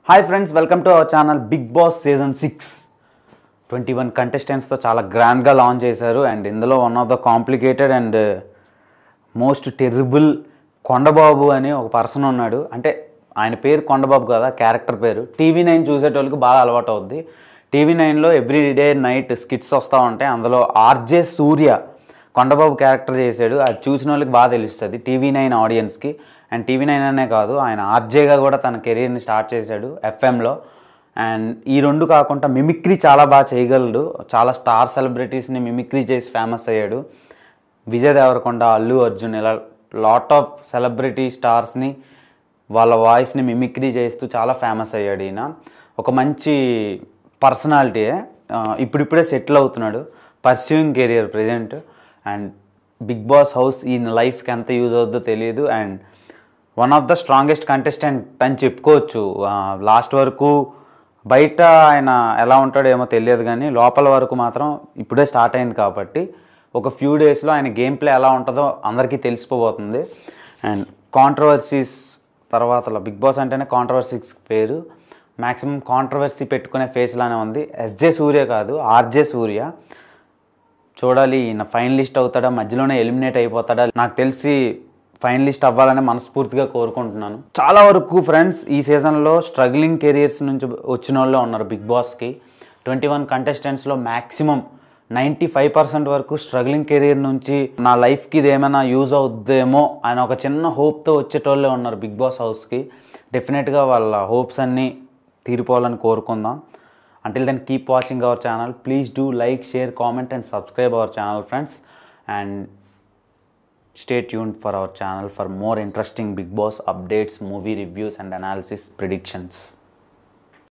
hi friends welcome to our channel Big Boss season six twenty one కంటెస్టెంట్స్తో చాలా గ్రాండ్గా launch చేశారు and ఇందులో one of the complicated and most terrible Kondababu అని ఒక పర్సన్ ఉన్నాడు అంటే ఆయన పేరు కొండబాబు కదా క్యారెక్టర్ పేరు టీవీ నైన్ చూసేటోళ్ళకి బాగా అలవాటు అవుద్ది టీవీ నైన్లో ఎవ్రీ డే నైట్ స్కిట్స్ వస్తూ ఉంటాయి అందులో ఆర్జే సూర్య కొండబాబు క్యారెక్టర్ చేశాడు అది చూసిన వాళ్ళకి బాగా తెలుస్తుంది టీవీ నైన్ ఆడియన్స్కి అండ్ టీవీ నైన్ అనే కాదు ఆయన ఆర్జేగా కూడా తన కెరీర్ని స్టార్ట్ చేశాడు ఎఫ్ఎంలో అండ్ ఈ రెండు కాకుండా మిమిక్రీ చాలా బాగా చేయగలడు చాలా స్టార్ సెలబ్రిటీస్ని మిమిక్రీ చేసి ఫేమస్ అయ్యాడు విజయ్ దేవరకొండ అల్లు అర్జున్ ఇలా లాట్ ఆఫ్ సెలబ్రిటీ స్టార్స్ని వాళ్ళ వాయిస్ని మిమిక్రీ చేస్తూ చాలా ఫేమస్ అయ్యాడు ఈయన ఒక మంచి పర్సనాలిటీ ఇప్పుడిప్పుడే సెటిల్ అవుతున్నాడు pursuing career present and big boss house ఈయన లైఫ్కి ఎంత యూజ్ అవుద్దో తెలియదు and one of the strongest contestant అని చెప్పుకోవచ్చు లాస్ట్ వరకు బయట ఆయన ఎలా ఉంటాడో ఏమో తెలియదు కానీ లోపల వరకు మాత్రం ఇప్పుడే స్టార్ట్ అయింది కాబట్టి ఒక ఫ్యూ డేస్లో ఆయన గేమ్ ప్లే ఎలా ఉంటుందో అందరికీ తెలిసిపోబోతుంది అండ్ కాంట్రవర్సీస్ తర్వాత బిగ్ బాస్ అంటేనే కాంట్రవర్సీస్ పేరు మ్యాక్సిమం కాంట్రవర్సీ పెట్టుకునే ఫేస్ లానే ఉంది ఎస్జే సూర్య కాదు ఆర్జే సూర్య చూడాలి ఈయన ఫైనలిస్ట్ అవుతాడా మధ్యలోనే ఎలిమినేట్ అయిపోతాడా నాకు తెలిసి ఫైనలిస్ట్ అవ్వాలని మనస్ఫూర్తిగా కోరుకుంటున్నాను చాలా వరకు ఫ్రెండ్స్ ఈ సీజన్లో స్ట్రగ్లింగ్ కెరియర్స్ నుంచి వచ్చిన వాళ్ళే ఉన్నారు బిగ్ బాస్కి ట్వంటీ వన్ కంటెస్టెంట్స్లో మ్యాక్సిమం నైంటీ ఫైవ్ పర్సెంట్ వరకు స్ట్రగ్లింగ్ కెరీర్ నుంచి నా లైఫ్కి ఇది ఏమైనా యూజ్ అవుద్దేమో అని ఒక చిన్న హోప్తో వచ్చేటోళ్ళే ఉన్నారు బిగ్ బాస్ హౌస్కి డెఫినెట్గా వాళ్ళ హోప్స్ అన్నీ తీరిపోవాలని కోరుకుందాం until then keep watching our channel please do like share comment and subscribe our channel friends and stay tuned for our channel for more interesting big boss updates movie reviews and analysis predictions